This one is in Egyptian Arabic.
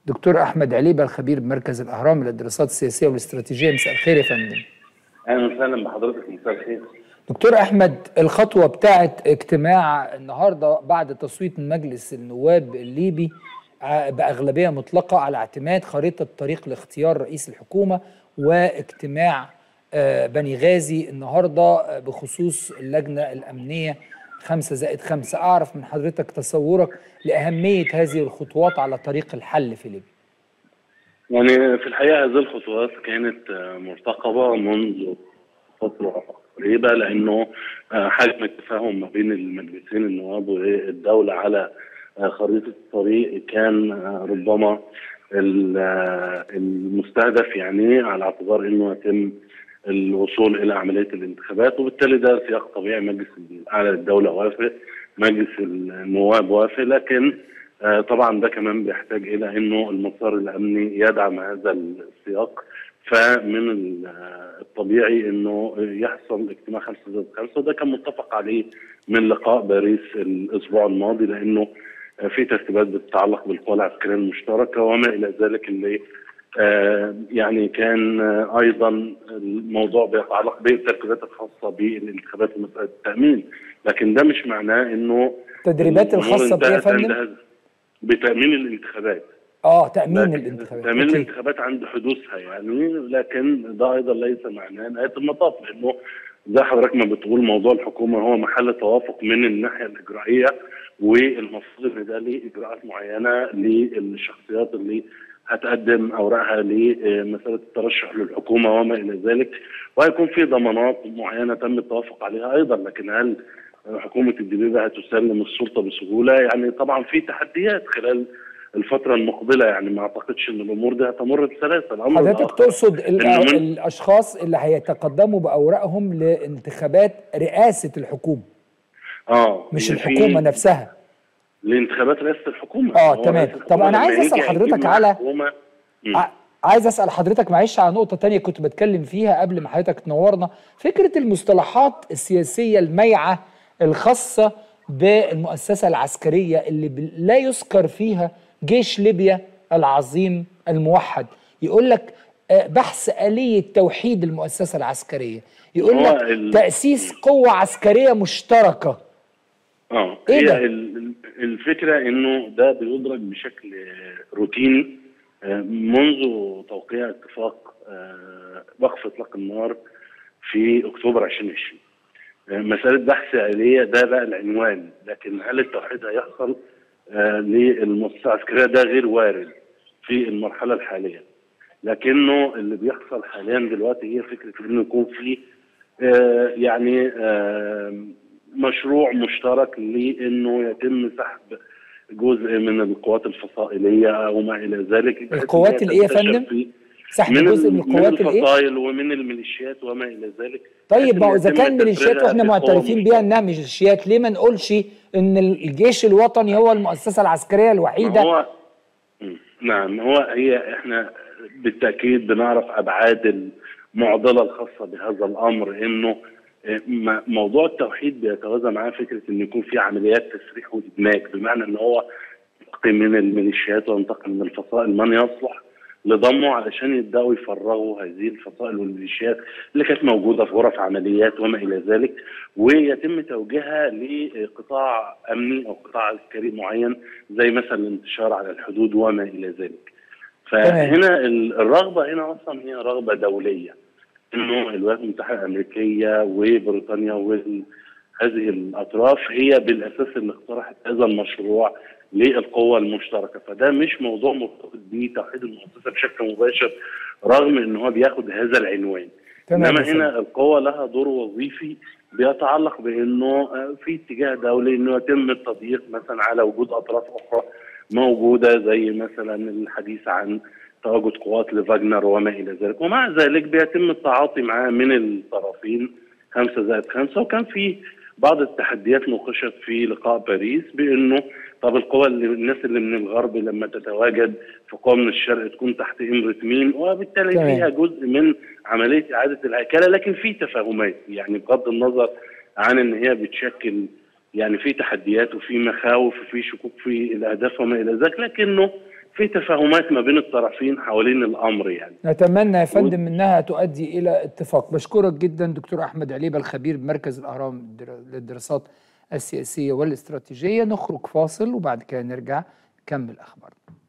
دكتور احمد عليبه الخبير بمركز الاهرام للدراسات السياسيه والاستراتيجيه مساء الخير يا فندم اهلا وسهلا بحضرتك مساء الخير دكتور احمد الخطوه بتاعه اجتماع النهارده بعد تصويت من مجلس النواب الليبي ع- باغلبيه مطلقه على اعتماد خريطه طريق لاختيار رئيس الحكومه واجتماع آه، بني غازي النهارده آه، بخصوص اللجنه الامنيه خمسة زائد خمسة أعرف من حضرتك تصورك لأهمية هذه الخطوات على طريق الحل في ليبيا يعني في الحقيقه هذه الخطوات كانت آه، مرتقبه منذ فتره قريبه لانه آه، حجم التفاهم ما بين المجلسين النواب والدوله على آه، خريطه الطريق كان آه، ربما ال- آه، المستهدف يعني على اعتبار انه يتم الوصول الى عمليه الانتخابات وبالتالي ده سياق طبيعي مجلس الاعلى للدوله وافق مجلس النواب وافق لكن آه، طبعا ده كمان بيحتاج الى انه المسار الامني يدعم هذا السياق فمن ال- آه، الطبيعي انه يحصل اجتماع خمسه ضد خمسه وده كان متفق عليه من لقاء باريس الاسبوع الماضي لانه آه، في ترتيبات بتتعلق بالقوى العسكريه المشتركه وما الى ذلك اللي آه، يعني كان آه، ايضا الموضوع بيتعلق بالترتيبات الخاصه بالانتخابات ومساله التامين لكن ده مش معناه انه التدريبات الأمور الخاصة بإيه يا انتهت عند فندم؟ هذا- بتامين الانتخابات اه تأمين لكن الانتخابات تأمين أوكي. الانتخابات عند حدوثها يعني لكن ده أيضا ليس معناه نهاية المطاف لأنه زي حضرتك ما بتقول موضوع الحكومة هو محل توافق من الناحية الإجرائية والمفروض إن ده ليه إجراءات معينة للشخصيات اللي هتقدم أوراقها لمسألة الترشح للحكومة وما إلى ذلك وهيكون في ضمانات معينة تم التوافق عليها أيضا لكن هل حكومة الجديدة هتسلم السلطة بسهولة يعني طبعا في تحديات خلال الفترة المقبلة يعني ما اعتقدش ان الامور دي هتمر بسلاسة الامر حضرتك الآخر تقصد ال- إنه من- الأشخاص اللي هيتقدموا بأوراقهم لانتخابات رئاسة الحكومة اه مش اللي في- الحكومة نفسها لانتخابات رئاسة الحكومة آه، هو تمام. رئيس طب الحكومة أنا لما عايز يجي أسأل هيجيب حضرتك معاه على- حكومة مم. ع- عايز اسال حضرتك معلش على نقطه تانية كنت بتكلم فيها قبل ما حضرتك تنورنا فكره المصطلحات السياسيه الميعه الخاصه بالمؤسسه العسكريه اللي ب- لا يذكر فيها جيش ليبيا العظيم الموحد يقول لك آه، بحث آلية توحيد المؤسسة العسكرية يقول هو لك ال- تأسيس قوة عسكرية مشتركة اه إيه هي ده؟ ال- الفكره انه ده بيدرج بشكل روتيني آه، منذ توقيع اتفاق آه، وقف اطلاق النار في اكتوبر 2020 آه، مساله بحث آلية ده بقى العنوان لكن هل التوحيد هيحصل آه، للمؤسسه العسكريه ده غير وارد في المرحله الحاليه لكنه اللي بيحصل حاليا دلوقتي هي فكره انه يكون في آه، يعني آه، مشروع مشترك لانه يتم سحب جزء من القوات الفصائليه او ما الى ذلك بحيث القوات إن هي الإيه يا تنتشر فندم؟ في- سحب من جزء من ال- القوات من الايه؟ الفصائل ومن الميليشيات وما الى ذلك طيب ما هو بحيث اذا إن كان يتم ميليشيات تفريغها واحنا في قوة معترفين بيها انها ميليشيات ليه ما نقولش ان الجيش الوطني هو المؤسسه العسكريه ما الوحيده هو مم. نعم هو هي احنا بالتاكيد بنعرف ابعاد المعضله الخاصه بهذا الامر انه آه، م- موضوع التوحيد بيتوازى معاه فكره ان يكون في عمليات تسريح وادماج بمعنى ان هو ينتقي من الميليشيات وينتقي من الفصائل من يصلح لضمه علشان يبداوا يفرغوا هذه الفصائل والميليشيات اللي كانت موجوده في غرف عمليات وما الى ذلك ويتم توجيهها لقطاع امني او قطاع عسكري معين زي مثلا الانتشار على الحدود وما الى ذلك. فهنا ال- الرغبه هنا اصلا هي رغبه دوليه انه الولايات المتحده الامريكيه وبريطانيا وهذه الاطراف هي بالاساس اللي اقترحت هذا المشروع للقوه المشتركه فده مش موضوع مرتبط بتوحيد المؤسسه بشكل مباشر رغم ان هو بياخد هذا العنوان تمام انما يا فندم. هنا القوة لها دور وظيفي بيتعلق بانه آه، في اتجاه دولي انه يتم التضييق مثلا على وجود اطراف اخرى موجوده زي مثلا الحديث عن تواجد قوات لفاجنر وما الى ذلك ومع ذلك بيتم التعاطي معاه من الطرفين خمسه زائد خمسه وكان في بعض التحديات نوقشت في لقاء باريس بانه طب القوى اللي الناس اللي من الغرب لما تتواجد في قوى من الشرق تكون تحت امره مين وبالتالي تمام. فيها جزء من عمليه اعاده الهيكله لكن في تفاهمات يعني بغض النظر عن ان هي بتشكل يعني في تحديات وفي مخاوف وفي شكوك في الاهداف وما الى ذلك لكنه في تفاهمات ما بين الطرفين حوالين الامر يعني نتمنى يا فندم انها تؤدي الى اتفاق بشكرك جدا دكتور احمد عليبه الخبير بمركز الاهرام الدرا- للدراسات السياسيه والاستراتيجيه نخرج فاصل وبعد كده نرجع نكمل اخبارنا